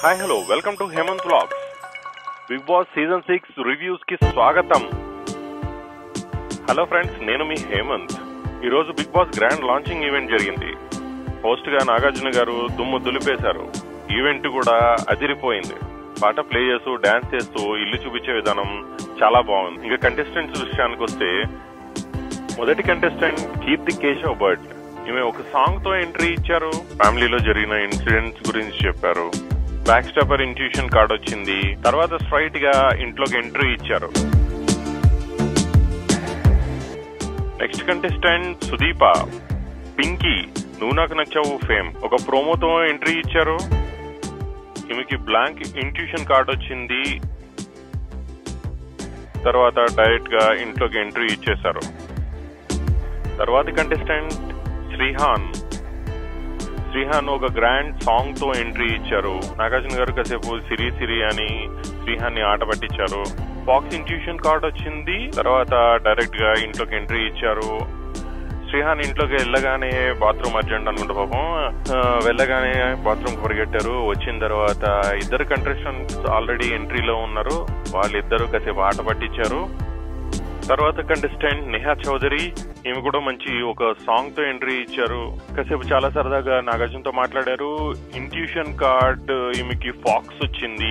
hi hello welcome to Hemanth vlogs Bigg Boss season six reviews కి స్వాగతం hello friends నేను మీ హేమంత్ ఈరోజు Bigg Boss grand launching event జరిగింది హోస్ట్ గా నాగార్జున గారు దుమ్ము దులిపేశారు ఈవెంట్ కూడా అదిరిపోయింది పాట ప్లే చేస్తూ డాన్స్ చేస్తూ ఇల్లు చూపించే విధానం చాలా బాగుంది ఇంకా కంటెస్టెంట్స్ విషయానికి వస్తే మొదటి కంటెస్టెంట్ కీర్తి కేశవ్ భట్ ఈమె ఒక సాంగ్ తో ఎంట్రీ ఇచ్చారు ఫ్యామిలీలో జరిగిన ఇన్సిడెంట్స్ గురించి చెప్పారు బ్యాక్ స్టాపర్ ఇంట్యూషన్ కార్డ్ వచ్చింది తర్వాత స్ట్రైట్ గా ఇంట్లోకి ఎంట్రీ ఇచ్చారు నెక్స్ట్ కంటెస్టెంట్ సుదీప పింకీ నువ్వు నాకు నచ్చావు ఫేమ్ ఒక ప్రోమోతో ఎంట్రీ ఇచ్చారు ఈమెకి బ్లాంక్ ఇంట్యూషన్ కార్డ్ వచ్చింది తర్వాత డైరెక్ట్ గా ఇంట్లోకి ఎంట్రీ ఇచ్చేశారు తర్వాతి కంటెస్టెంట్ శ్రీహాన్ శ్రీహాన్ ఒక గ్రాండ్ సాంగ్ తో ఎంట్రీ ఇచ్చారు నాగార్జున గారు కాసేపు సిరి సిరి అని శ్రీహాన్ ని ఆట పట్టించారు బాక్స్ ఇంట్యూషన్ కార్డ్ వచ్చింది తర్వాత డైరెక్ట్ గా ఇంట్లోకి ఎంట్రీ ఇచ్చారు శ్రీహాన్ ఇంట్లోకి వెళ్ళగానే బాత్రూమ్ అర్జెంట్ అనుకుంటా పాపం ఆ, వెళ్ళగానే బాత్రూమ్ పరిగెట్టారు వచ్చిన తర్వాత ఇద్దరు కంటెస్టెంట్స్ ఆల్రెడీ ఎంట్రీలో ఉన్నారు వాళ్ళిద్దరు కాసేపు ఆట పట్టించారు తర్వాత కంటెస్టెంట్ నేహా చౌదరి ఈమె కూడా మంచి ఒక సాంగ్ తో ఎంట్రీ ఇచ్చారు కాసేపు చాలా సరదాగా నాగార్జునతో మాట్లాడారు ఇంట్యూషన్ కార్డ్ ఈమెకి ఫాక్స్ వచ్చింది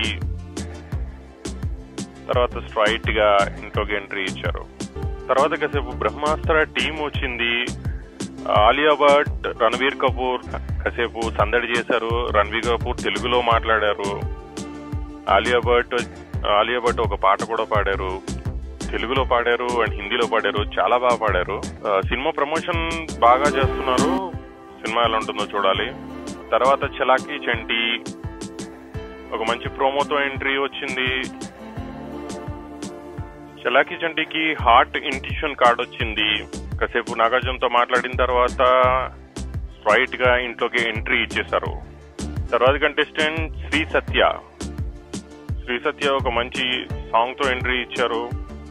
తర్వాత స్ట్రైట్ గా ఇంట్లోకి ఎంట్రీ ఇచ్చారు తర్వాత కాసేపు బ్రహ్మాస్త్ర టీం వచ్చింది ఆలియా భట్ రణవీర్ కపూర్ కాసేపు సందడి చేశారు రణవీర్ కపూర్ తెలుగులో మాట్లాడారు ఆలియా భట్ ఆలియా భట్ ఒక పాట కూడా పాడారు తెలుగులో పాడారు అండ్ హిందీలో పాడారు చాలా బాగా పాడారు ఆ, సినిమా ప్రమోషన్ బాగా చేస్తున్నారు సినిమా ఎలా ఉంటుందో చూడాలి తర్వాత చలాకీ చంటి ఒక మంచి ప్రోమోతో ఎంట్రీ వచ్చింది చలాకీ చంటికి హార్ట్ ఇంట్యూషన్ కార్డ్ వచ్చింది కాసేపు నాగార్జునతో మాట్లాడిన తర్వాత స్ట్రైట్ గా ఇంట్లోకి ఎంట్రీ ఇచ్చేశారు తర్వాత కంటెస్టెంట్ శ్రీ సత్య శ్రీ సత్య ఒక మంచి సాంగ్ తో ఎంట్రీ ఇచ్చారు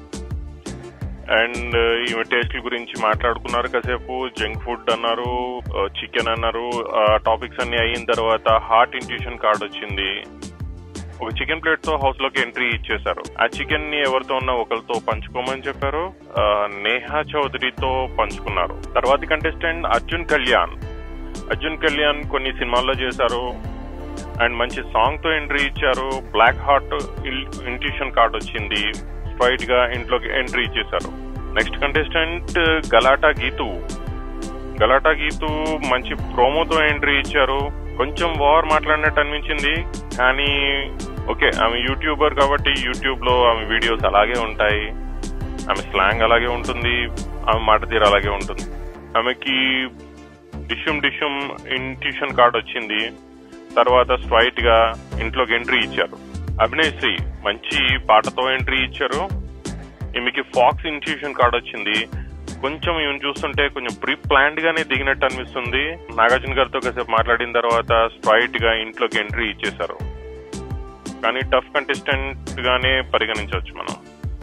అండ్ ఈమె టేస్ట్ల గురించి మాట్లాడుకున్నారు కాసేపు జంక్ ఫుడ్ అన్నారు చికెన్ అన్నారు టాపిక్స్ అన్ని అయిన తర్వాత హార్ట్ ఇంట్యూషన్ కార్డ్ వచ్చింది ఒక చికెన్ ప్లేట్ తో హౌస్ లోకి ఎంట్రీ ఇచ్చేశారు ఆ చికెన్ ని ఎవరితో ఉన్న ఒకరితో పంచుకోమని చెప్పారు ఆ, నేహా చౌదరితో పంచుకున్నారు తర్వాతి కంటెస్టెంట్ అర్జున్ కళ్యాణ్ అర్జున్ కళ్యాణ్ కొన్ని సినిమాల్లో చేశారు అండ్ మంచి సాంగ్ తో ఎంట్రీ ఇచ్చారు బ్లాక్ హార్ట్ ఇంట్యూషన్ కార్డ్ వచ్చింది స్ట్రైట్ గా ఇంట్లోకి ఎంట్రీ ఇచ్చేశారు నెక్స్ట్ కంటెస్టెంట్ గలాటా గీతు గలాటా గీతు మంచి ప్రోమోతో ఎంట్రీ ఇచ్చారు కొంచెం ఓవర్ మాట్లాడినట్టు అనిపించింది కానీ ఓకే ఆమె యూట్యూబర్ కాబట్టి యూట్యూబ్ లో ఆమె వీడియోస్ అలాగే ఉంటాయి ఆమె స్లాంగ్ అలాగే ఉంటుంది ఆమె మాట తీరు అలాగే ఉంటుంది ఆమెకి డిషుమ్ డిషుమ్ ఇంట్యూషన్ కార్డ్ వచ్చింది తర్వాత స్ట్రైట్ గా ఇంట్లోకి ఎంట్రీ ఇచ్చారు అభినయ్ శ్రీ మంచి పాటతో ఎంట్రీ ఇచ్చారు ఈమెకి ఫాక్స్ ఇన్స్టిట్యూషన్ కార్డ్ వచ్చింది కొంచెం ఈమెను చూస్తుంటే కొంచెం ప్రీ ప్లాన్డ్ గానే దిగినట్టు అనిపిస్తుంది నాగార్జున గారితో కాసేపు మాట్లాడిన తర్వాత స్ట్రైట్ గా ఇంట్లోకి ఎంట్రీ ఇచ్చేశారు కానీ టఫ్ కంటెస్టెంట్ గానే పరిగణించవచ్చు మనం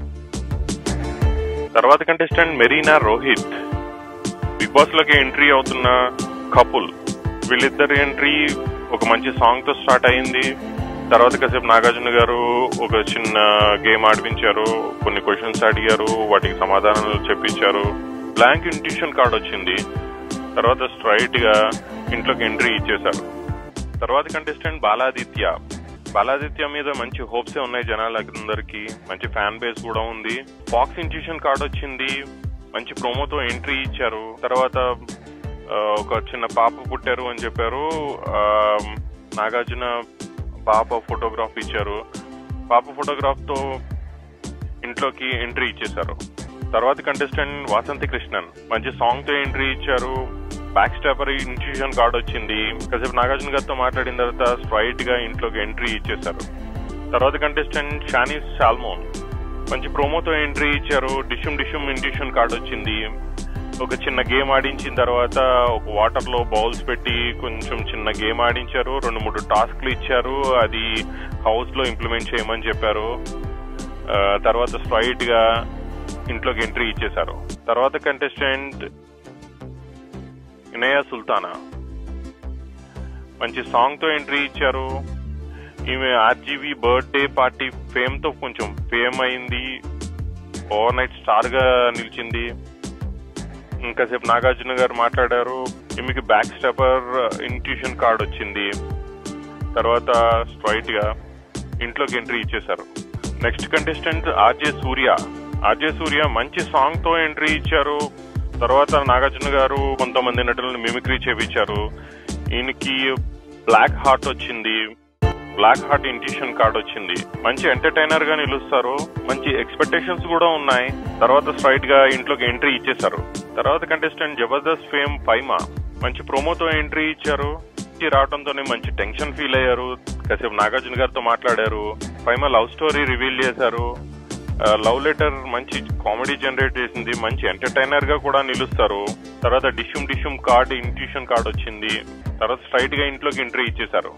తర్వాత contestant Marina Rohit Bigg Boss లోకి ఎంట్రీ అవుతున్న కపుల్ వీళ్ళిద్దరి ఎంట్రీ ఒక మంచి సాంగ్ తో స్టార్ట్ అయింది తర్వాత కాసేపు నాగార్జున గారు ఒక చిన్న గేమ్ ఆడిపించారు కొన్ని క్వశ్చన్స్ అడిగారు వాటికి సమాధానాలు చెప్పించారు బ్లాంక్ ఇంట్యూషన్ కార్డ్ వచ్చింది తర్వాత స్ట్రైట్ గా ఇంట్లోకి ఎంట్రీ ఇచ్చేశారు తర్వాత కంటెస్టెంట్ బాలాదిత్య బాలాదిత్య మీద మంచి హోప్స్ ఉన్నాయి జనాలందరికీ మంచి ఫ్యాన్ బేస్ కూడా ఉంది ఫాక్స్ ఇంట్యూషన్ కార్డ్ వచ్చింది మంచి ప్రోమోతో ఎంట్రీ ఇచ్చారు తర్వాత ఆ, ఒక చిన్న పాప పుట్టారు అని చెప్పారు ఆ, నాగార్జున పాప ఫోటోగ్రాఫ్ ఇచ్చారు పాప ఫోటోగ్రాఫ్ తో ఇంట్లోకి ఎంట్రీ ఇచ్చేశారు తర్వాత కంటెస్టెంట్ వాసంతి కృష్ణన్ మంచి సాంగ్ తో ఎంట్రీ ఇచ్చారు బ్యాక్ స్టాపర్ ఇన్స్టిట్యూషన్ కార్డ్ వచ్చింది కాసేపు నాగార్జున గారితో మాట్లాడిన తర్వాత స్ట్రైట్ గా ఇంట్లోకి ఎంట్రీ ఇచ్చేశారు తర్వాత కంటెస్టెంట్ షానీస్ సాల్మోన్ మంచి ప్రోమోతో ఎంట్రీ ఇచ్చారు డిషుమ్ డిషుమ్ ఇంట్యూషన్ కార్డ్ వచ్చింది ఒక చిన్న గేమ్ ఆడించిన తర్వాత ఒక వాటర్ లో బౌల్స్ పెట్టి కొంచెం చిన్న గేమ్ ఆడించారు రెండు మూడు టాస్క్లు ఇచ్చారు అది హౌస్ లో ఇంప్లిమెంట్ చేయమని చెప్పారు ఆ, తర్వాత స్ట్రైట్ గా ఇంట్లోకి ఎంట్రీ ఇచ్చేశారు తర్వాత కంటెస్టెంట్ ఇనయ సుల్తానా మంచి సాంగ్ తో ఎంట్రీ ఇచ్చారు ఈమె ఆర్జీవీ బర్త్డే పార్టీ ఫేమ్ తో కొంచెం ఫేమ్ అయింది ఓవర్ నైట్ స్టార్ గా నిలిచింది ఇంకాసేపు నాగార్జున గారు మాట్లాడారు ఈమెకి బ్యాక్ స్టెపర్ ఇన్ట్యూషన్ కార్డ్ వచ్చింది తర్వాత స్ట్రైట్ గా ఇంట్లోకి ఎంట్రీ ఇచ్చేశారు next contestant RJ Surya RJ Surya మంచి సాంగ్ తో ఎంట్రీ ఇచ్చారు తర్వాత నాగార్జున గారు కొంతమంది నటులను మిమిక్రీ చేపించారు ఈయనకి బ్లాక్ హార్ట్ వచ్చింది బ్లాక్ హార్ట్ ఇంట్యూషన్ కార్డ్ వచ్చింది మంచి ఎంటర్టైనర్ గా నిలుస్తారు మంచి ఎక్స్పెక్టేషన్స్ కూడా ఉన్నాయి తర్వాత స్ట్రైట్ గా ఇంట్లోకి ఎంట్రీ ఇచ్చేశారు తర్వాత కంటెస్టెంట్ జబర్దస్త్ ఫేమ్ ఫైమా మంచి ప్రోమోతో ఎంట్రీ ఇచ్చారు ఇంటికి రావడంతోనే మంచి టెన్షన్ ఫీల్ అయ్యారు కాసేపు నాగార్జున గారితో మాట్లాడారు ఫైమా లవ్ స్టోరీ రివీల్ చేశారు లవ్ లెటర్ మంచి కామెడీ జనరేట్ చేసింది మంచి ఎంటర్టైనర్ గా కూడా నిలుస్తారు తర్వాత dishoom dishoom card intuition card వచ్చింది తర్వాత స్ట్రైట్ గా ఇంట్లోకి ఎంట్రీ ఇచ్చేశారు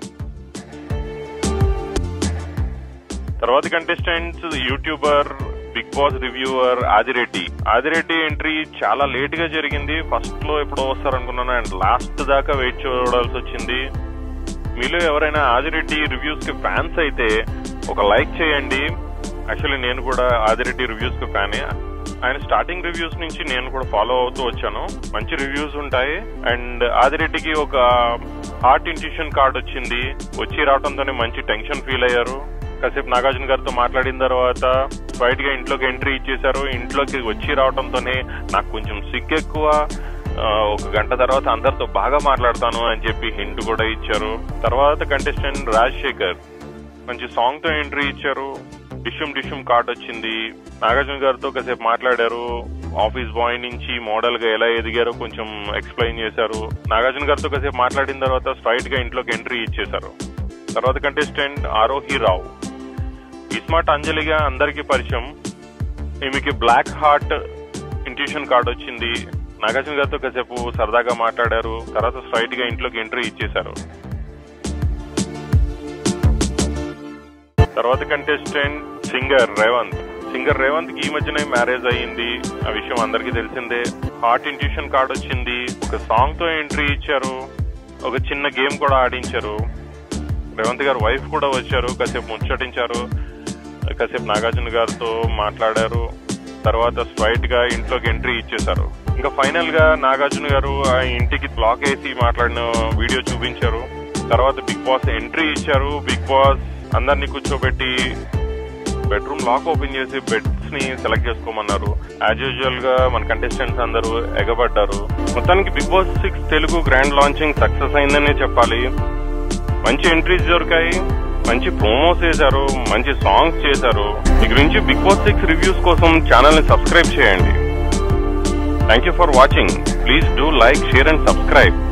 తర్వాత contestants youtuber Bigg Boss reviewer Adireddy Adireddy entry చాలా లేట్ గా జరిగింది ఫస్ట్ లో ఎప్పుడో వస్తారు అనుకున్నాను అండ్ లాస్ట్ దాకా వెయిట్ చూడాల్సి వచ్చింది మీలో ఎవరైనా ఆదిరెడ్డి రివ్యూస్ కి ఫ్యాన్స్ అయితే ఒక లైక్ చేయండి యాక్చువల్లీ నేను కూడా ఆదిరెడ్డి రివ్యూస్ కి ఫ్యానే ఆయన స్టార్టింగ్ రివ్యూస్ నుంచి నేను కూడా ఫాలో అవుతూ వచ్చాను మంచి రివ్యూస్ ఉంటాయి అండ్ ఆదిరెడ్డికి ఒక హార్ట్ ఇంట్యూషన్ కార్డ్ వచ్చింది వచ్చి రావడంతోనే మంచి టెన్షన్ ఫీల్ అయ్యారు కాసేపు నాగార్జున గారితో మాట్లాడిన తర్వాత బయట గా ఇంట్లోకి ఎంట్రీ ఇచ్చేశారు ఇంట్లోకి వచ్చి రావడంతోనే నాకు కొంచెం సిగ్గు ఎక్కువ ఆ, ఒక గంట తర్వాత అందరితో బాగా మాట్లాడతాను అని చెప్పి హింట్ కూడా ఇచ్చారు తర్వాత కంటెస్టెంట్ రాజశేఖర్ మంచి సాంగ్ తో ఎంట్రీ ఇచ్చారు డిష్యూమ్ డిష్యూమ్ కార్డ్ వచ్చింది నాగార్జున గారితో కాసేపు మాట్లాడారు ఆఫీస్ బాయ్ నుంచి మోడల్ గా ఎలా ఎదిగారో కొంచెం ఎక్స్ప్లెయిన్ చేశారు నాగార్జున గారితో కాసేపు మాట్లాడిన తర్వాత స్ట్రైట్ గా ఇంట్లోకి ఎంట్రీ ఇచ్చేశారు తర్వాత కంటెస్టెంట్ ఆరోహి రావు ఇస్మార్ట్ అంజలిగా అందరికీ పరిచయం ఈమెకి బ్లాక్ హార్ట్ ఇంట్యూషన్ కార్డ్ వచ్చింది నాగార్జున గారితో కాసేపు సరదాగా మాట్లాడారు తర్వాత స్ట్రైట్ గా ఇంట్లోకి ఎంట్రీ ఇచ్చేశారు తర్వాత contestant singer Revanth singer Revanth కి ఈ మధ్యనే మ్యారేజ్ అయ్యింది ఆ విషయం అందరికీ తెలిసిందే హార్ట్ ఇంట్యూషన్ కార్డ్ వచ్చింది ఒక సాంగ్ తో ఎంట్రీ ఇచ్చారు ఒక చిన్న గేమ్ కూడా ఆడించారు రేవంత్ గారు వైఫ్ కూడా వచ్చారు కాసేపు ముచ్చటించారు కాసేపు నాగార్జున గారితో మాట్లాడారు తర్వాత స్ట్రైట్ గా ఇంట్లోకి ఎంట్రీ ఇచ్చేశారు ఇంకా ఫైనల్ గా నాగార్జున గారు ఆ ఇంటికి బ్లాక్ వేసి మాట్లాడిన వీడియో చూపించారు తర్వాత బిగ్ బాస్ ఎంట్రీ ఇచ్చారు బిగ్ బాస్ అందరినీ కూర్చోబెట్టి బెడ్రూమ్ లాక్ ఓపెన్ చేసి బెడ్స్ ని సెలెక్ట్ చేసుకోమన్నారు యాజ్ యూజువల్ గా మన కంటెస్టెంట్స్ అందరూ ఎగబడ్డారు మొత్తానికి Bigg Boss six Telugu grand launching success అయిందనే చెప్పాలి మంచి ఎంట్రీస్ దొరికాయి మంచి ప్రోమోస్ చేశారు మంచి సాంగ్స్ చేశారు మీ గురించి బిగ్ బాస్ సిక్స్ రివ్యూస్ కోసం ఛానల్ ని సబ్స్క్రైబ్ చేయండి thank you for watching please do like share and subscribe